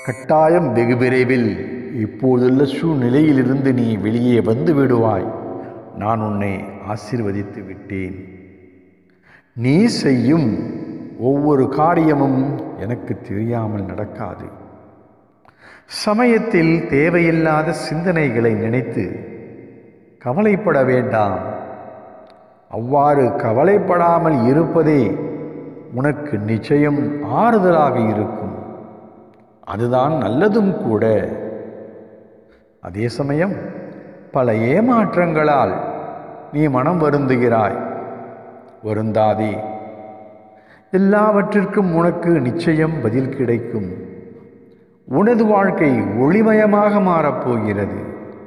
கட்டாயம் வெகு விரைவில் இப்போதுள்ள சூழ்நிலையிலிருந்து நீ வெளியே வந்து விடுவாய் நான் உன்னை ஆசீர்வதித்து விட்டேன் நீ செய்யும் ஒவ்வொரு காரியமும் எனக்கு தெரியாமல் நடக்காது சமயத்தில் தேவையில்லாத சிந்தனைகளை நினைத்து கவலைப்பட வேண்டாம் அவ்வாறு கவலைப்படாமல் இருப்பதே உனக்கு நிச்சயம் ஆறுதலாக இருக்கும் அதுதான் நல்லதும் கூட அதே சமயம் பல ஏமாற்றங்களால் நீ மனம் வருந்துகிறாய் வருந்தாதே எல்லாவற்றிற்கும் உனக்கு நிச்சயம் பதில் கிடைக்கும் உனது வாழ்க்கை ஒளிமயமாக மாறப்போகிறது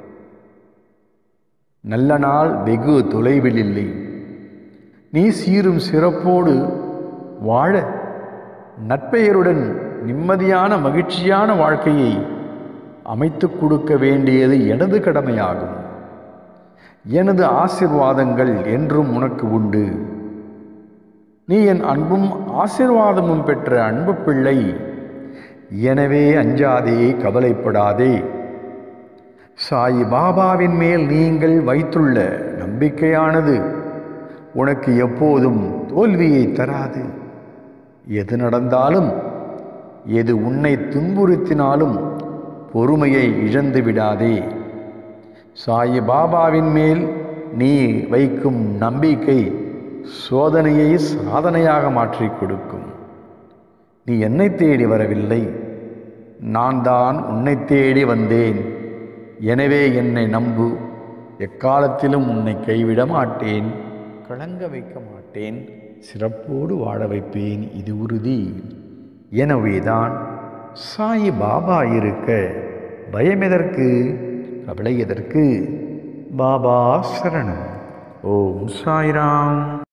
நல்ல நாள் வெகு தொலைவில் இல்லை நீ சீரும் சிறப்போடு வாழ நற்பெயருடன் நிம்மதியான மகிழ்ச்சியான வாழ்க்கையை அமைத்து கொடுக்க வேண்டியது எனது கடமையாகும் எனது ஆசிர்வாதங்கள் என்றும் உனக்கு உண்டு நீ என் அன்பும் ஆசிர்வாதமும் பெற்ற அன்பு பிள்ளை எனவே அஞ்சாதே கவலைப்படாதே சாய் பாபாவின் மேல் நீங்கள் வைத்துள்ள நம்பிக்கையானது உனக்கு எப்போதும் தோல்வியை தராது எது நடந்தாலும் எது உன்னை துன்புறுத்தினாலும் பொறுமையை இழந்து விடாதே சாய் பாபாவின் மேல் நீ வைக்கும் நம்பிக்கை சோதனையை சாதனையாக மாற்றிக் கொடுக்கும் நீ என்னை தேடி வரவில்லை நான் தான் உன்னை தேடி வந்தேன் எனவே என்னை நம்பு எக்காலத்திலும் உன்னை கைவிட மாட்டேன் கலங்க வைக்க மாட்டேன் சிறப்போடு வாழ வைப்பேன் இது உறுதி எனவேதான் சாய் பாபா இருக்க பயம் எதற்கு கவலை எதற்கு பாபா சரணம் ஓம் சாய்ராம்